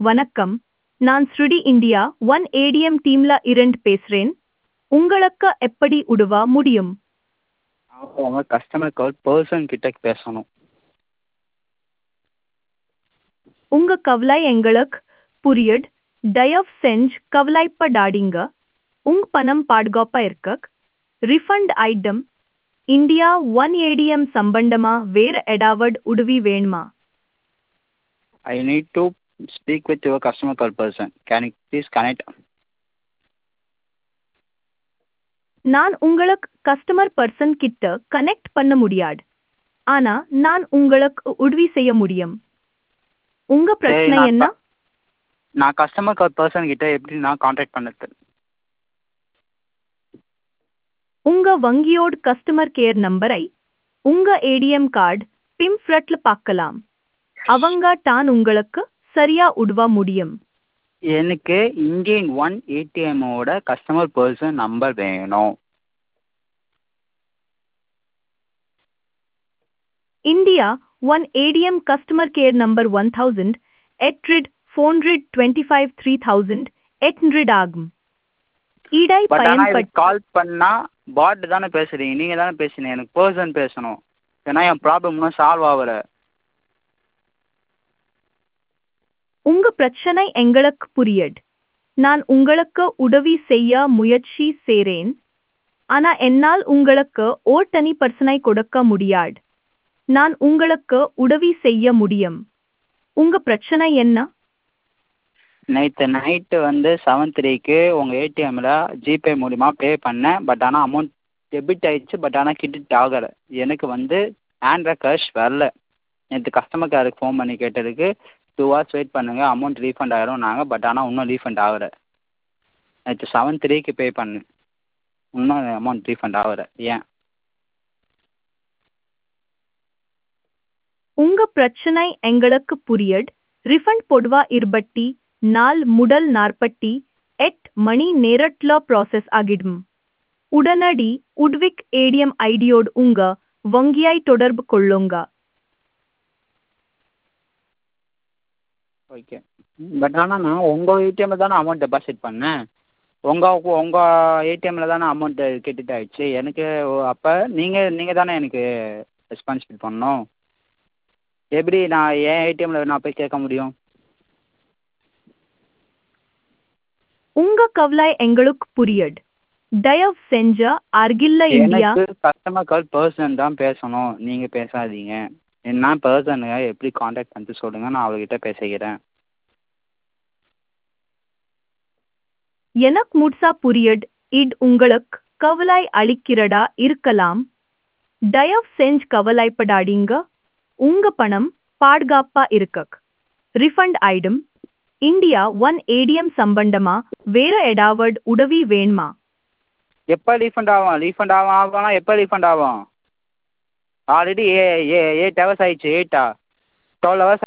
வணக்கம் நான் ஸ்ருடி இந்தியா ஒன் ஏடிஎம் டீம்ல இருந்து பேசுறேன் உங்களுக்கு எப்படி உதவ முடியும் அவங்க கஸ்டமர் கேர் பர்சன் கிட்ட பேசணும் உங்க கவலை எங்களுக்கு புரியுது தயவு செஞ்சு கவலைப்படாதீங்க உங்க பணம் பாதுகாப்பா இருக்க refund item India one ATM சம்பந்தமா வேற ஏதாவது உதவி வேணுமா I need to speak with your customer care person can you please connect நான் உங்களுக்கு கஸ்டமர் பர்சன் கிட்ட கனெக்ட் பண்ண முடியாது ஆனா நான் உங்களுக்கு உதவி செய்ய முடியும் உங்க பிரச்சனை நான் என்ன நான் கஸ்டமர் கேர் பர்சன் கிட்ட எப்படி நான் காண்டாக்ட் பண்ணது உங்க வங்கியோட கஸ்டமர் கேர் நம்பரை உங்க ஏடிஎம் கார்டு பிம்ஃப்ரட்ல பார்க்கலாம் அவங்க தான் உங்களுக்கு சரியா உதவ முடியும் எனக்கு இந்தியன் ஒன் ஏடிஎம்மோட கஸ்டமர் பர்சன் நம்பர் வேணும் India one ATM customer care number one thousand eight hundred four hundred twenty five three thousand eight hundred ஆகும் இடை பட் ஆனால் பயன்படுத்தி இதுக்கு கால் பண்ணால் பாட் தானே பேசுகிறீங்க நீங்கள் தானே பேசுனீங்க எனக்கு பர்சன் பேசணும் ஏன்னா என் ப்ராப்ளம் இன்னும் சால்வ் ஆகல உங்க பிரச்சனை எங்களுக்கு புரியுது நான் உங்களுக்கு உதவி செய்ய முயற்சி செய்றேன் ஆனா என்னால் உங்களுக்கு ஓர் தனி பர்சனை கொடுக்க முடியாது நான் உங்களுக்கு உதவி செய்ய முடியும் உங்க பிரச்சனை என்ன நேற்று நைட்டு வந்து செவன் த்ரீக்கு உங்கள் ஏடிஎம்மில் ஜிபே மூலிமா பே பண்ணேன் பட் ஆனால் அமௌண்ட் டெபிட் ஆயிடுச்சு பட் ஆனால் கிரெடிட் ஆகலை எனக்கு வந்து ஹேண்டில் கேஷ் வரல நேற்று கஸ்டமர் கேருக்கு ஃபோன் பண்ணி கேட்டதுக்கு டூ ஹவர்ஸ் வெயிட் பண்ணுங்கள் அமௌண்ட் ரீஃபண்ட் ஆகிடும் நாங்கள் பட் ஆனால் இன்னும் ரீஃபண்ட் ஆகலை நேற்று செவன் த்ரீக்கு பே பண்ணேன் இன்னும் அமௌண்ட் ரீஃபண்ட் ஆகலை ஏன் உங்க பிரச்சனை எங்களுக்கு புரியுது ரிஃபண்ட் பொதுவா இருபட்டி நாள் முதல் நாற்பத்தி எட் மணி நேரத்துல ப்ராசஸ் ஆகிடும் உடனடி உட்விக் ஏடிஎம் ஐடியோடு உங்க வங்கியாய் தொடர்பு கொள்ளுங்க ஓகே பட் ஆனால் நான் உங்கள் ஏடிஎம்மில் தானே அமௌண்ட் டெபாசிட் பண்ணேன் உங்கள் உங்கள் ஏடிஎம்மில் தானே அமௌண்ட்டு கிரெடிட் ஆயிடுச்சு எனக்கு அப்போ நீங்கள் நீங்கள் தானே எனக்கு ரெஸ்பான்சிபிள் பண்ணணும் எப்படி நான் என் ஏடிஎம்மில் நான் போய் கேட்க முடியும் உங்க கவலை எங்களுக்கு புரியுது தயவு செஞ்ச அருகில்ல இந்தியா எனக்கு கஸ்டமர் கேர் பர்சன் தான் பேசணும் நீங்கள் பேசாதீங்க என்ன பர்சனுங்க எப்படி காண்டாக்ட் பண்ணிட்டு சொல்லுங்கள் நான் அவர்கிட்ட பேசிக்கிறேன் எனக்கு முட்சா புரியுது இது உங்களுக்கு கவலை அளிக்கிறதா இருக்கலாம் தயவு செஞ்சு கவலைப்படாதீங்க உங்க பணம் பாதுகாப்பா இருக்க refund item India one ATM சம்பந்தமா வேற ஏதாவது உதவி வேணுமா எப்போ ரீஃபண்ட் ஆகும் ரீஃபண்ட் ஆகும் ஆகும்னா எப்போ ரீஃபண்ட் ஆகும் ஆல்ரெடி ஏ ஏ எயிட் ஹவர்ஸ் ஆயிடுச்சு எயிட்டா டுவெல் ஹவர்ஸ்